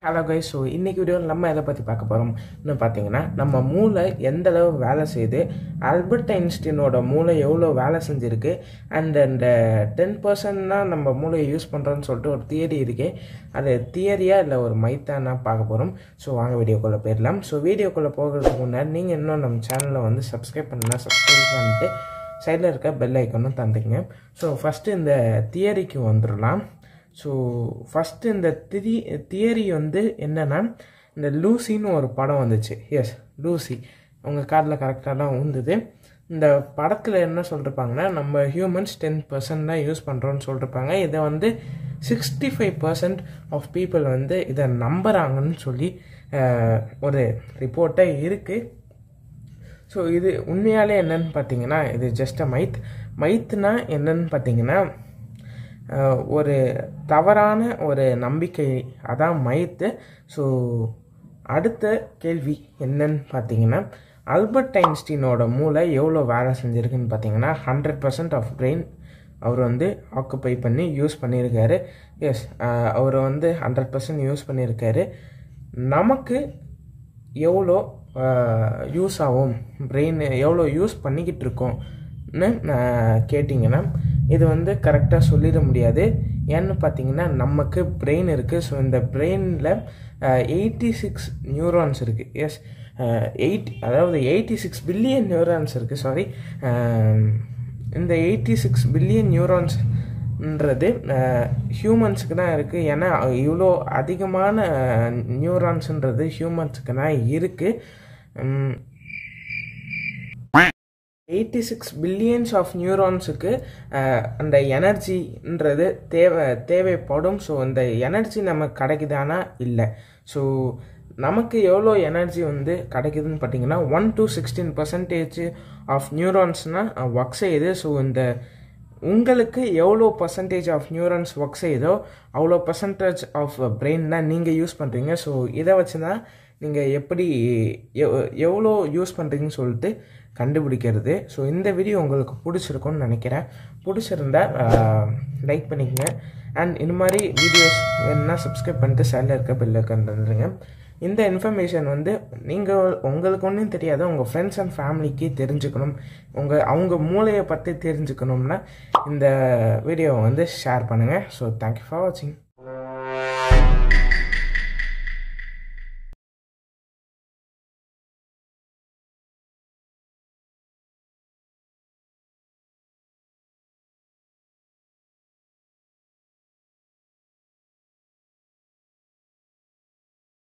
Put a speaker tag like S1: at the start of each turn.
S1: hello guys so இன்றைக்கி வீடியோவில் நம்ம எதை பற்றி பார்க்க போகிறோம்னு பார்த்தீங்கன்னா நம்ம மூளை எந்த அளவு வேலை செய்யுது ஆல்பர்ட் ஐன்ஸ்டீனோட மூளை எவ்வளோ வேலை செஞ்சுருக்கு அண்ட் அந்த டென் பர்சன்ட் தான் நம்ம மூளையை யூஸ் பண்ணுறோன்னு சொல்லிட்டு ஒரு தியரி இருக்கே அது தியரியா இல்லை ஒரு மைத்தானா பார்க்க போகிறோம் ஸோ வாங்க வீடியோக்குள்ளே போயிடலாம் ஸோ வீடியோக்குள்ளே போகிறதுக்கு முன்னாடி நீங்கள் இன்னும் நம்ம சேனலை வந்து சப்ஸ்கிரைப் பண்ணலாம் சப்ஸ்கிரைப் பண்ணிட்டு சைடில் இருக்க பெல் ஐக்கனும் தந்துங்க ஸோ ஃபஸ்ட்டு இந்த தியரிக்கு வந்துடலாம் ஸோ ஃபஸ்ட்டு இந்த திரி தியரி வந்து என்னென்னா இந்த லூசின்னு ஒரு படம் வந்துச்சு எஸ் லூசி உங்கள் கார்டில் கரெக்டாக தான் உந்துது இந்த படத்தில் என்ன சொல்லிருப்பாங்கன்னா நம்ம ஹியூமன்ஸ் டென் பர்சன்ட் தான் யூஸ் பண்ணுறோன்னு சொல்லிருப்பாங்க இதை வந்து sixty five percent of people வந்து இதை நம்புகிறாங்கன்னு சொல்லி அஹ், ஒரு ரிப்போர்ட்டே இருக்குது ஸோ இது உண்மையாலே என்னன்னு பார்த்தீங்கன்னா இது ஜஸ்ட் அ மைத் மைத்னா என்னன்னு பார்த்தீங்கன்னா அஹ், ஒரு தவறான ஒரு நம்பிக்கை அதான் மைத்து ஸோ அடுத்த கேள்வி என்னன்னு பார்த்தீங்கன்னா ஆல்பர்ட் ஐன்ஸ்டீனோட மூளை எவ்வளோ வேலை செஞ்சுருக்குன்னு பார்த்தீங்கன்னா ஹண்ட்ரட் பர்சன்ட் ஆஃப் பிரெயின் அவர் வந்து ஆக்குப்பை பண்ணி யூஸ் பண்ணியிருக்காரு எஸ் அவர் வந்து ஹண்ட்ரட் பர்சன்ட் யூஸ் பண்ணியிருக்காரு நமக்கு எவ்வளோ யூஸ் ஆகும் பிரெயின் எவ்வளோ யூஸ் பண்ணிக்கிட்டு இருக்கோம்னு நான் கேட்டிங்கன்னா இது வந்து கரெக்டாக சொல்லிட முடியாது ஏன்னு பார்த்தீங்கன்னா நமக்கு பிரெயின் இருக்குது ஸோ இந்த பிரெயினில் எயிட்டி சிக்ஸ் நியூரான்ஸ் இருக்குது எஸ் எயிட் அதாவது எயிட்டி சிக்ஸ் பில்லியன் நியூரான்ஸ் இருக்குது சாரி இந்த எயிட்டி சிக்ஸ் பில்லியன் நியூரான்ஸ்ன்றது ஹியூமன்ஸுக்கு தான் இருக்குது ஏன்னா இவ்வளோ அதிகமான நியூரான்ஸுன்றது ஹியூமன்ஸுக்கு தான் இருக்குது எயிட்டி சிக்ஸ் பில்லியன்ஸ் ஆஃப் நியூரான்ஸுக்கு அந்த எனர்ஜின்றது தேவை தேவைப்படும் ஸோ அந்த எனர்ஜி நமக்கு கிடைக்குதானா இல்லை ஸோ நமக்கு எவ்வளோ எனர்ஜி வந்து கிடைக்குதுன்னு பார்த்தீங்கன்னா one to sixteen percentage of நியூரான்ஸ்னால் ஒர்க் செய்யுது ஸோ இந்த உங்களுக்கு எவ்வளோ பர்சன்டேஜ் ஆஃப் நியூரான்ஸ் ஒர்க் செய்யுதோ அவ்வளோ பர்சன்டேஜ் ஆஃப் பிரெயின் தான் நீங்கள் யூஸ் பண்ணுறீங்க ஸோ இதை வச்சு தான் நீங்கள் எப்படி எவ்- எவ்வளோ யூஸ் பண்ணுறீங்கன்னு சொல்லிட்டு கண்டுபிடிக்கிறது ஸோ இந்த வீடியோ உங்களுக்கு பிடிச்சிருக்கும்னு நினைக்கிறேன் பிடிச்சிருந்தா லைக் பண்ணிக்கங்க அண்ட் இந்த மாதிரி வீடியோஸ் வேணுன்னா சப்ஸ்கிரைப் பண்ணிட்டு சைடில் இருக்க பெல்ல கண்டுருங்க இந்த இன்ஃபர்மேஷன் வந்து நீங்கள் உங்களுக்கு ஒன்றும் தெரியாத உங்கள் ஃப்ரெண்ட்ஸ் அண்ட் ஃபேமிலிக்கு தெரிஞ்சுக்கணும் உங்கள் அவங்க மூளையை பற்றி தெரிஞ்சுக்கணும்னா இந்த வீடியோவை வந்து ஷேர் பண்ணுங்கள் ஸோ தேங்க்யூ ஃபார் வாட்சிங்